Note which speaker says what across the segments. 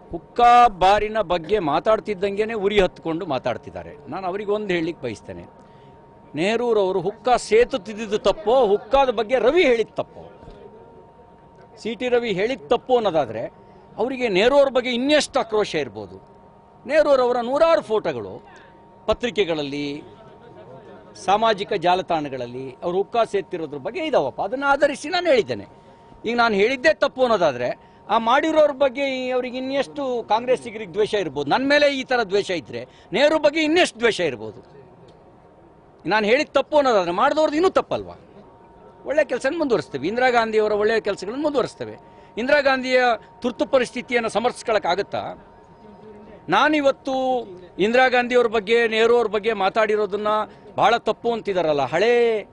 Speaker 1: ಹುಕ್ಕಾ ಬಾರಿನ ಬಗ್ಗೆ ಮಾತಾಡ್ತಿದ್ದಂಗೆನೆ ಉರಿ ಹತ್ಕೊಂಡು ಮಾತಾಡ್ತಿದ್ದಾರೆ ನಾನು ಅವರಿಗೆ ಒಂದು ಹೇಳಲಿಕ್ಕೆ ಬಯಸ್ತೇನೆ ನೆಹರೂರವರು ಹುಕ್ಕಾ ಸೇತು ತಿದ್ದಿದ್ದು ತಪ್ಪೋ ಹುಕ್ಕಾದ ಬಗ್ಗೆ ರವಿ ಹೇಳಿದ ತಪ್ಪೋ ಸಿ ಟಿ ರವಿ ಹೇಳಿದ ತಪ್ಪು ಅನ್ನೋದಾದರೆ ಅವರಿಗೆ ನೆಹರೂರ ಬಗ್ಗೆ ಇನ್ನೆಷ್ಟು ಆಕ್ರೋಶ ಇರ್ಬೋದು ನೆಹರೂರವರ ನೂರಾರು ಫೋಟೋಗಳು ಪತ್ರಿಕೆಗಳಲ್ಲಿ ಸಾಮಾಜಿಕ ಜಾಲತಾಣಗಳಲ್ಲಿ ಅವರು ಹುಕ್ಕಾ ಸೇರ್ತಿರೋದ್ರ ಬಗ್ಗೆ ಇದಾವಪ್ಪ ಅದನ್ನು ಆಧರಿಸಿ ನಾನು ಹೇಳಿದ್ದೇನೆ ಈಗ ನಾನು ಹೇಳಿದ್ದೇ ತಪ್ಪು ಅನ್ನೋದಾದರೆ ಆ ಮಾಡಿರೋರ ಬಗ್ಗೆ ಈ- ಅವ್ರಿಗೆ ಇನ್ನೆಷ್ಟು ಕಾಂಗ್ರೆಸ್ಸಿಗರಿಗೆ ದ್ವೇಷ ಇರ್ಬೋದು ನನ್ನ ಮೇಲೆ ಈ ಥರ ದ್ವೇಷ ಇದ್ದರೆ ನೆಹರು ಬಗ್ಗೆ ಇನ್ನೆಷ್ಟು ದ್ವೇಷ ಇರ್ಬೋದು ನಾನು ಹೇಳಿದ ತಪ್ಪು ಅನ್ನೋದಾದರೆ ಮಾಡಿದವ್ರದ್ದು ಇನ್ನೂ ತಪ್ಪಲ್ವಾ ಒಳ್ಳೆ ಕೆಲಸ ಮುಂದುವರಿಸ್ತೇವೆ ಇಂದಿರಾ ಗಾಂಧಿಯವರ ಒಳ್ಳೆಯ ಕೆಲಸಗಳನ್ನು ಮುಂದುವರಿಸ್ತೇವೆ ಇಂದಿರಾ ಗಾಂಧಿಯ ತುರ್ತು ಪರಿಸ್ಥಿತಿಯನ್ನು ಸಮರ್ಥಿಸ್ಕೊಳ್ಳೋಕ್ಕಾಗತ್ತಾ ನಾನಿವತ್ತು ಇಂದಿರಾ ಗಾಂಧಿಯವ್ರ ಬಗ್ಗೆ ನೆಹರು ಅವ್ರ ಬಗ್ಗೆ ಮಾತಾಡಿರೋದನ್ನ ಬಹಳ ತಪ್ಪು ಅಂತಿದಾರಲ್ಲ ಹಳೇ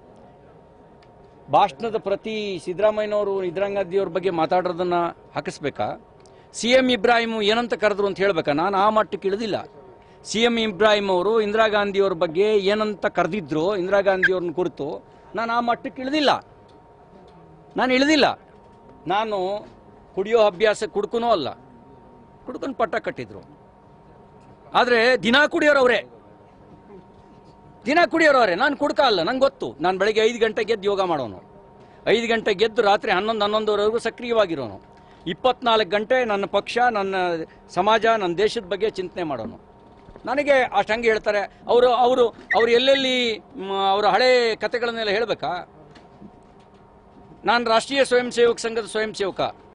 Speaker 1: ಭಾಷಣದ ಪ್ರತಿ ಸಿದ್ದರಾಮಯ್ಯನವರು ಇಂದಿರಾ ಗಾಂಧಿಯವ್ರ ಬಗ್ಗೆ ಮಾತಾಡೋದನ್ನ ಹಾಕಿಸ್ಬೇಕಾ ಸಿ ಎಂ ಇಬ್ರಾಹಿಂ ಏನಂತ ಕರೆದ್ರು ಅಂತ ಹೇಳ್ಬೇಕಾ ನಾನು ಆ ಮಟ್ಟಕ್ಕೆ ಇಳಿದಿಲ್ಲ ಸಿ ಎಂ ಇಬ್ರಾಹಿಂ ಅವರು ಇಂದಿರಾ ಗಾಂಧಿಯವ್ರ ಬಗ್ಗೆ ಏನಂತ ಕರೆದಿದ್ರು ಇಂದಿರಾ ಗಾಂಧಿಯವ್ರನ್ನ ಕುರಿತು ನಾನು ಆ ಮಟ್ಟಕ್ಕೆ ಇಳಿದಿಲ್ಲ ನಾನು ಇಳಿದಿಲ್ಲ ನಾನು ಕುಡಿಯೋ ಅಭ್ಯಾಸ ಕುಡ್ಕನೂ ಅಲ್ಲ ಕುಡ್ಕೊಂಡು ಪಟ್ಟ ಕಟ್ಟಿದ್ರು ಆದರೆ ದಿನ ಕುಡಿಯೋರು ಅವರೇ ದಿನ ಕುಡಿಯೋರು ಅವರೇ ನಾನು ಕುಡ್ಕ ಅಲ್ಲ ನಂಗೆ ಗೊತ್ತು ನಾನು ಬೆಳಗ್ಗೆ ಐದು ಗಂಟೆಗೆ ಗೆದ್ದು ಯೋಗ ಮಾಡೋನು ಐದು ಗಂಟೆಗೆ ಗೆದ್ದು ರಾತ್ರಿ ಹನ್ನೊಂದು ಹನ್ನೊಂದುವರೆವರೆಗೂ ಸಕ್ರಿಯವಾಗಿರೋನು ಇಪ್ಪತ್ನಾಲ್ಕು ಗಂಟೆ ನನ್ನ ಪಕ್ಷ ನನ್ನ ಸಮಾಜ ನನ್ನ ದೇಶದ ಬಗ್ಗೆ ಚಿಂತನೆ ಮಾಡೋನು ನನಗೆ ಅಷ್ಟು ಹಂಗೆ ಹೇಳ್ತಾರೆ ಅವರು ಅವರು ಅವರು ಎಲ್ಲೆಲ್ಲಿ ಮ್, ಅವರ ಹಳೆ ಕತೆಗಳನ್ನೆಲ್ಲ ಹೇಳಬೇಕಾ ನಾನು ರಾಷ್ಟ್ರೀಯ ಸ್ವಯಂ ಸೇವಕ ಸಂಘದ ಸ್ವಯಂ ಸೇವಕ